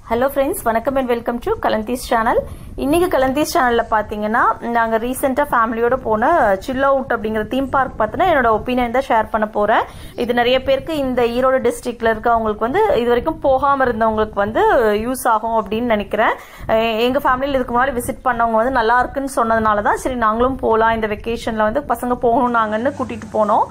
hello friends வணக்கம் and welcome to Kalanthees channel இன்னைக்கு கலந்தீஸ் சேனலில் பார்த்தீங்கன்னா நாங்கள் ரீசெண்டாக ஃபேமிலியோட போன சில் அவுட் அப்படிங்கிற தீம் பார்க் பார்த்தோன்னா என்னோட ஒப்பீனியன் தான் ஷேர் பண்ண போகிறேன் இது நிறைய பேருக்கு இந்த ஈரோடு டிஸ்ட்ரிக்ட்ல இருக்கவங்களுக்கு வந்து இது வரைக்கும் போகாமல் இருந்தவங்களுக்கு வந்து யூஸ் ஆகும் அப்படின்னு நினைக்கிறேன் எங்கள் ஃபேமிலியில் இதுக்கு முன்னாடி விசிட் பண்ணவங்க வந்து நல்லா இருக்குன்னு சொன்னதுனால தான் சரி நாங்களும் போகலாம் இந்த வெக்கேஷனில் வந்து பசங்க போகணும் நாங்கன்னு கூட்டிகிட்டு போனோம்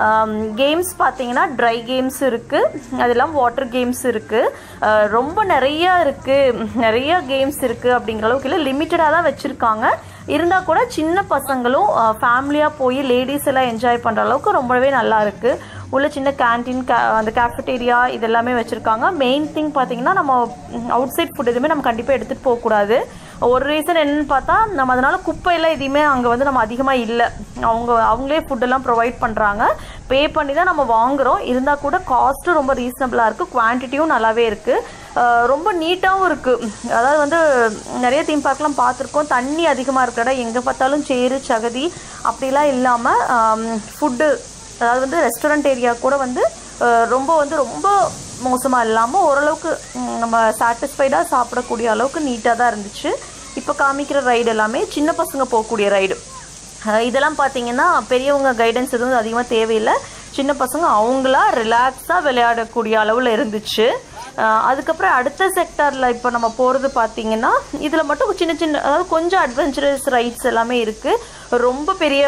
கேம்ஸ் பார்த்தீங்கன்னா ட்ரை கேம்ஸ் இருக்குது அது இல்லாமல் வாட்டர் கேம்ஸ் இருக்குது ரொம்ப நிறைய இருக்குது நிறைய கேம்ஸ் இருக்குது அப்படிங்கிற அளவுக்கு இல்லை லிமிட்டடாக தான் வச்சுருக்காங்க இருந்தால் கூட சின்ன பசங்களும் ஃபேமிலியாக போய் லேடிஸ் எல்லாம் என்ஜாய் பண்ணுற அளவுக்கு ரொம்பவே நல்லா இருக்குது உள்ள சின்ன கேன்டீன் கே அந்த கேஃபட்டேரியா இது எல்லாமே வச்சுருக்காங்க மெயின் திங் பார்த்தீங்கன்னா நம்ம அவுட் சைட் ஃபுட் எதுவுமே நம்ம கண்டிப்பாக எடுத்துகிட்டு போகக்கூடாது ஒரு ரீசன் என்னன்னு பார்த்தா நம்ம அதனால குப்பையெல்லாம் எதுவுமே அங்கே வந்து நம்ம அதிகமாக இல்லை அவங்க அவங்களே ஃபுட்டெல்லாம் ப்ரொவைட் பண்ணுறாங்க பே பண்ணி தான் நம்ம வாங்குகிறோம் இருந்தால் கூட காஸ்ட்டும் ரொம்ப ரீசனபிளாக இருக்குது குவான்டிட்டியும் நல்லாவே இருக்குது ரொம்ப நீட்டாகவும் இருக்குது அதாவது வந்து நிறைய தீம் பார்க்லாம் பார்த்துருக்கோம் தண்ணி அதிகமாக இருக்கிற இடம் எங்கே பார்த்தாலும் சேரு சகதி அப்படிலாம் இல்லாமல் ஃபுட்டு அதாவது வந்து ரெஸ்டாரண்ட் ஏரியா கூட வந்து ரொம்ப வந்து ரொம்ப மோசமாக இல்லாமல் ஓரளவுக்கு நம்ம சாட்டிஸ்ஃபைடாக சாப்பிடக்கூடிய அளவுக்கு நீட்டாக தான் இருந்துச்சு இப்போ காமிக்கிற ரைடு எல்லாமே சின்ன பசங்க போகக்கூடிய ரைடு இதெல்லாம் பார்த்தீங்கன்னா பெரியவங்க கைடன்ஸ் எதுவும் அதிகமாக தேவையில்லை சின்ன பசங்க அவங்களா ரிலாக்ஸாக விளையாடக்கூடிய அளவில் இருந்துச்சு அதுக்கப்புறம் அடுத்த செக்டாரில் இப்போ நம்ம போகிறது பார்த்தீங்கன்னா இதில் மட்டும் சின்ன சின்ன அதாவது கொஞ்சம் அட்வென்ச்சரஸ் ரைட்ஸ் எல்லாமே இருக்குது ரொம்ப பெரிய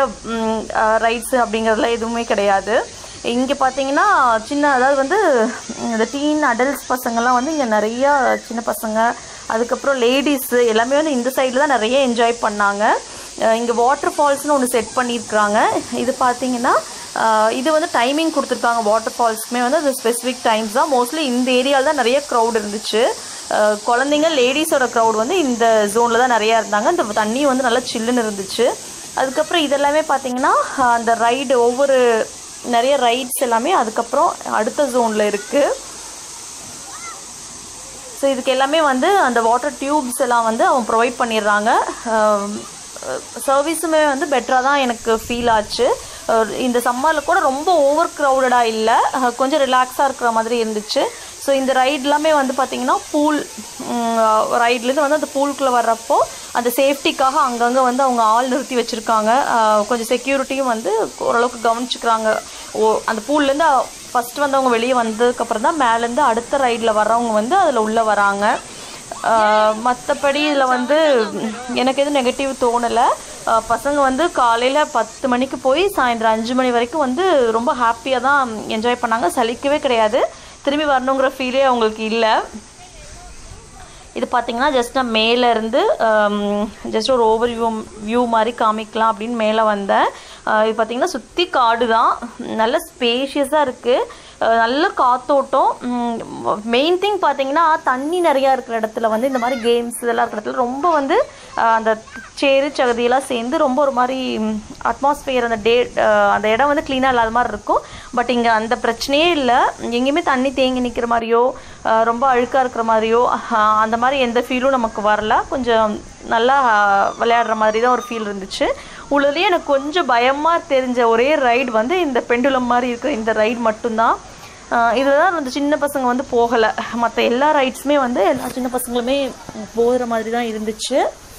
ரைட்ஸ் அப்படிங்கிறதுல எதுவுமே கிடையாது இங்கே பார்த்தீங்கன்னா சின்ன அதாவது வந்து இந்த டீன் அடல்ட்ஸ் பசங்கள்லாம் வந்து இங்கே நிறையா சின்ன பசங்க அதுக்கப்புறம் லேடிஸு எல்லாமே வந்து இந்த சைடில் தான் நிறைய என்ஜாய் பண்ணாங்க இங்கே வாட்டர் ஃபால்ஸ்னு ஒன்று செட் பண்ணியிருக்கிறாங்க இது பார்த்தீங்கன்னா இது வந்து டைமிங் கொடுத்துருக்காங்க வாட்டர் ஃபால்ஸ்க்குமே வந்து அது ஸ்பெசிஃபிக் டைம்ஸ் தான் மோஸ்ட்லி இந்த ஏரியாவில் தான் நிறைய க்ரௌட் இருந்துச்சு குழந்தைங்க லேடிஸோட க்ரௌட் வந்து இந்த ஜோனில் தான் நிறையா இருந்தாங்க இந்த தண்ணி வந்து நல்லா சில்லுன்னு இருந்துச்சு அதுக்கப்புறம் இதெல்லாமே பார்த்தீங்கன்னா அந்த ரைடு ஒவ்வொரு நிறைய ரைட்ஸ் எல்லாமே அதுக்கப்புறம் அடுத்த ஜோனில் இருக்குது ஸோ இதுக்கு எல்லாமே வந்து அந்த வாட்டர் டியூப்ஸ் எல்லாம் வந்து அவங்க ப்ரொவைட் பண்ணிடுறாங்க சர்வீஸுமே வந்து பெட்டராக தான் எனக்கு ஃபீல் ஆச்சு இந்த சம்மரில் கூட ரொம்ப ஓவர் க்ரௌடடாக இல்லை கொஞ்சம் ரிலாக்ஸாக இருக்கிற மாதிரி இருந்துச்சு ஸோ இந்த ரைட் எல்லாமே வந்து பார்த்திங்கன்னா பூல் ரைட்லேருந்து வந்து அந்த பூலுக்குள்ளே வர்றப்போ அந்த சேஃப்டிக்காக அங்கங்கே வந்து அவங்க ஆள் நிறுத்தி வச்சுருக்காங்க கொஞ்சம் செக்யூரிட்டியும் வந்து ஓரளவுக்கு கவனிச்சுக்கிறாங்க ஓ அந்த பூல்லேருந்து ஃபஸ்ட்டு வந்து அவங்க வெளியே வந்ததுக்கப்புறம் தான் மேலேருந்து அடுத்த ரைடில் வர்றவங்க வந்து அதில் உள்ளே வராங்க மற்றபடி இதில் வந்து எனக்கு எதுவும் நெகட்டிவ் தோணலை பசங்க வந்து காலையில் பத்து மணிக்கு போய் சாயந்தரம் அஞ்சு மணி வரைக்கும் வந்து ரொம்ப ஹாப்பியாக தான் என்ஜாய் பண்ணாங்க சலிக்கவே கிடையாது திரும்பி வரணுங்கிற ஃபீலே அவங்களுக்கு இல்லை இது பார்த்தீங்கன்னா ஜஸ்ட் நான் மேலேருந்து ஜஸ்ட் ஒரு ஓவர் வியூ வியூ மாதிரி காமிக்கலாம் அப்படின்னு மேலே வந்தேன் இது பார்த்தீங்கன்னா சுற்றி காடு தான் நல்ல ஸ்பேஷியஸாக இருக்குது நல்ல காத்தோட்டம் மெயின் திங் பார்த்தீங்கன்னா தண்ணி நிறையா இருக்கிற இடத்துல வந்து இந்த மாதிரி கேம்ஸ் இதெல்லாம் இருக்கிற இடத்துல ரொம்ப வந்து அந்த சேரு சகதியெல்லாம் சேர்ந்து ரொம்ப ஒரு மாதிரி அட்மாஸ்பியர் அந்த டே அந்த இடம் வந்து க்ளீனாக இல்லாத மாதிரி இருக்கும் பட் இங்கே அந்த பிரச்சனையே இல்லை எங்கேயுமே தண்ணி தேங்கி நிற்கிற மாதிரியோ ரொம்ப அழுக்காக இருக்கிற மாதிரியோ அந்த மாதிரி எந்த ஃபீலும் நமக்கு வரல கொஞ்சம் நல்லா விளையாடுற மாதிரி தான் ஒரு ஃபீல் இருந்துச்சு உள்ளதுலேயே எனக்கு கொஞ்சம் பயமாக தெரிஞ்ச ஒரே ரைடு வந்து இந்த பெண்டுலம் மாதிரி இருக்கிற இந்த ரைடு மட்டும்தான் இதுதான் வந்து சின்ன பசங்க வந்து போகலை மற்ற எல்லா ரைட்ஸுமே வந்து எல்லா சின்ன பசங்களுமே போகிற மாதிரி தான் இருந்துச்சு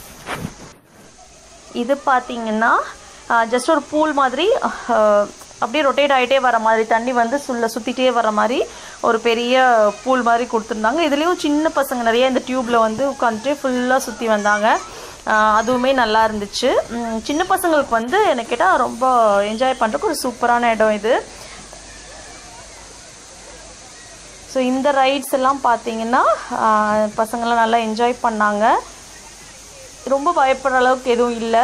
இது பார்த்தீங்கன்னா ஜஸ்ட் ஒரு பூல் மாதிரி அப்படியே ரொட்டேட் ஆகிட்டே வர மாதிரி தண்ணி வந்து சுள்ள சுற்றிட்டே வர மாதிரி ஒரு பெரிய பூல் மாதிரி கொடுத்துருந்தாங்க இதுலேயும் சின்ன பசங்க நிறைய இந்த டியூப்பில் வந்து உட்காந்துட்டு ஃபுல்லாக சுற்றி வந்தாங்க அதுவுமே நல்லா இருந்துச்சு சின்ன பசங்களுக்கு வந்து எனக்கு கேட்டால் ரொம்ப என்ஜாய் பண்ணுறதுக்கு ஒரு சூப்பரான இடம் இது ஸோ இந்த ரைட்ஸ் எல்லாம் பார்த்தீங்கன்னா பசங்களாம் நல்லா என்ஜாய் பண்ணாங்க ரொம்ப பயப்படுற அளவுக்கு எதுவும் இல்லை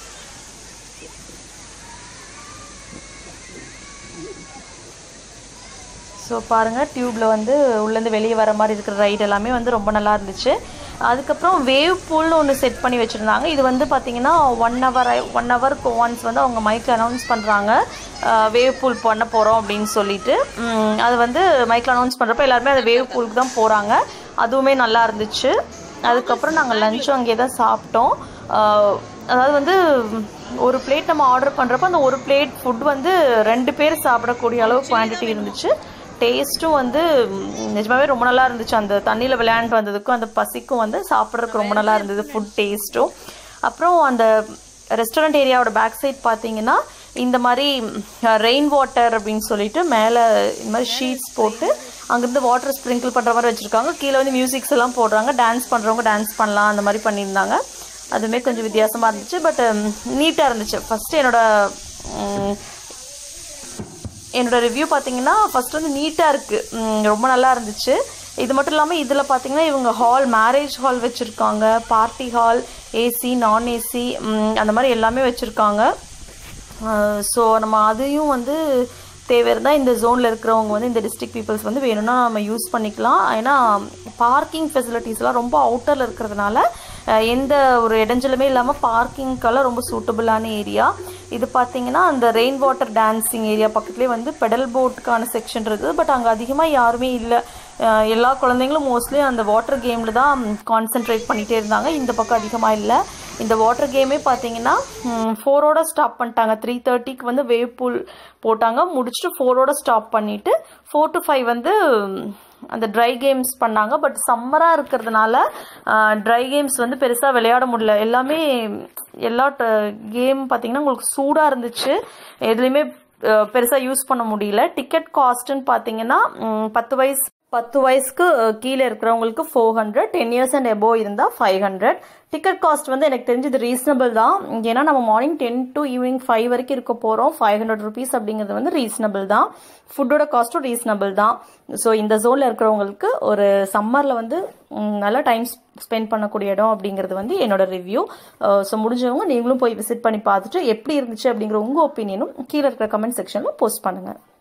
ஸோ பாருங்கள் டியூப்பில் வந்து உள்ளேருந்து வெளியே வர மாதிரி இருக்கிற ரைட் எல்லாமே வந்து ரொம்ப நல்லா இருந்துச்சு அதுக்கப்புறம் வேவ் பூல்னு ஒன்று செட் பண்ணி வச்சுருந்தாங்க இது வந்து பார்த்திங்கன்னா ஒன் ஹவர் ஒன் ஹவருக்கு ஒன்ஸ் வந்து அவங்க மைக்கில் அனௌன்ஸ் பண்ணுறாங்க வேவ் பூல் பண்ண போகிறோம் அப்படின்னு சொல்லிட்டு அது வந்து மைக்கில் அனௌன்ஸ் பண்ணுறப்ப எல்லாருமே அந்த வேவ் பூலுக்கு தான் போகிறாங்க அதுவுமே நல்லா இருந்துச்சு அதுக்கப்புறம் நாங்கள் லஞ்சும் அங்கே தான் சாப்பிட்டோம் அதாவது வந்து ஒரு பிளேட் நம்ம ஆர்டர் பண்ணுறப்ப அந்த ஒரு பிளேட் ஃபுட் வந்து ரெண்டு பேர் சாப்பிடக்கூடிய அளவு குவான்டிட்டி இருந்துச்சு டேஸ்ட்டும் வந்து ம், நிஜமாவே ரொம்ப நல்லா இருந்துச்சு அந்த தண்ணியில் விளையாண்டு வந்ததுக்கும் அந்த பசிக்கும் வந்து சாப்பிட்றதுக்கு ரொம்ப நல்லா இருந்தது ஃபுட் டேஸ்ட்டும் அப்புறம் அந்த ரெஸ்டாரண்ட் ஏரியாவோட பேக் சைட் பார்த்தீங்கன்னா இந்த மாதிரி ரெயின் வாட்டர் அப்படின்னு சொல்லிட்டு மேலே இந்த மாதிரி ஷீட்ஸ் போட்டு அங்கேருந்து வாட்டர் ஸ்ப்ரிங்கிள் பண்ணுற மாதிரி வச்சுருக்காங்க கீழே வந்து மியூசிக்ஸ் எல்லாம் போடுறாங்க டான்ஸ் பண்ணுறவங்க டான்ஸ் பண்ணலாம் அந்த மாதிரி பண்ணியிருந்தாங்க அதுவுமே கொஞ்சம் வித்தியாசமாக இருந்துச்சு பட் நீட்டாக இருந்துச்சு ஃபஸ்ட்டு என்னோட ம், என்னோட ரிவ்யூ பார்த்தீங்கன்னா ஃபர்ஸ்ட் வந்து நீட்டாக இருக்குது ரொம்ப நல்லா இருந்துச்சு இது மட்டும் இல்லாமல் இதில் பார்த்தீங்கன்னா இவங்க ஹால் மேரேஜ் ஹால் வச்சுருக்காங்க party hall AC non AC அந்த மாதிரி எல்லாமே வச்சுருக்காங்க ஸோ நம்ம அதையும் வந்து தேவை இருந்தால் இந்த ஜோனில் இருக்கிறவங்க வந்து இந்த டிஸ்ட்ரிக்ட் பீப்புள்ஸ் வந்து வேணும்னா நம்ம யூஸ் பண்ணிக்கலாம் ஏன்னா பார்க்கிங் ஃபெசிலிட்டிஸ்லாம் ரொம்ப அவுட்டரில் இருக்கிறதுனால அஹ், எந்த ஒரு இடைஞ்சலுமே இல்லாமல் பார்க்கிங்க்கெல்லாம் ரொம்ப சூட்டபுளான ஏரியா இது பார்த்தீங்கன்னா அந்த ரெயின் வாட்டர் டான்ஸிங் ஏரியா பக்கத்துலேயே வந்து பெடல் போட்டுக்கான செக்ஷன் இருக்குது பட் அங்கே அதிகமாக யாருமே இல்லை அஹ், எல்லா குழந்தைங்களும் மோஸ்ட்லி அந்த வாட்டர் கேமில் தான் கான்சென்ட்ரேட் பண்ணிகிட்டே இருந்தாங்க இந்த பக்கம் அதிகமாக இல்லை இந்த வாட்டர் கேமே பார்த்தீங்கன்னா ஃபோரோட ஸ்டாப் பண்ணிட்டாங்க த்ரீ தேர்ட்டிக்கு வந்து வேவ் பூல் போட்டாங்க முடிச்சுட்டு ஃபோரோட ஸ்டாப் பண்ணிட்டு ஃபோர் டு ஃபைவ் வந்து ம், அந்த ட்ரை கேம்ஸ் பண்ணாங்க பட் சம்மராக இருக்கிறதுனால ட்ரை கேம்ஸ் வந்து பெருசாக விளையாட முடியல எல்லாமே எல்லா கேம் பார்த்தீங்கன்னா உங்களுக்கு சூடாக இருந்துச்சு எதுலேயுமே பெருசாக யூஸ் பண்ண முடியல டிக்கெட் காஸ்ட்டுன்னு பார்த்தீங்கன்னா ம், பத்து வயசு பத்து வயசுக்கு அஹ், கீழே இருக்கிறவங்களுக்கு four hundred ten years and above இருந்தால் ஃபைவ் ஹண்ட்ரட் டிக்கெட் காஸ்ட் வந்து எனக்கு தெரிஞ்சு இது ரீசனபிள் தான் ஏன்னா நம்ம morning ten to evening five வரைக்கும் இருக்க போகிறோம் ஃபைவ் ஹண்ட்ரட் ருபீஸ் அப்படிங்கிறது வந்து ரீசனபிள் தான் ஃபுட்டோட காஸ்ட்டும் ரீசனபிள் தான் ஸோ இந்த ஜோனில் இருக்கிறவங்களுக்கு ஒரு சம்மரில் வந்து ம், நல்லா டைம் ஸ்பெண்ட் பண்ணக்கூடிய இடம் அப்படிங்கிறது வந்து என்னோட ரிவ்யூ ஸோ முடிஞ்சவங்க நீங்களும் போய் விசிட் பண்ணி பார்த்துட்டு எப்படி இருந்துச்சு அப்படிங்கிற உங்கள் ஒப்பீனியனும் கீழே இருக்கிற கமெண்ட் செக்ஷனில் போஸ்ட் பண்ணுங்கள்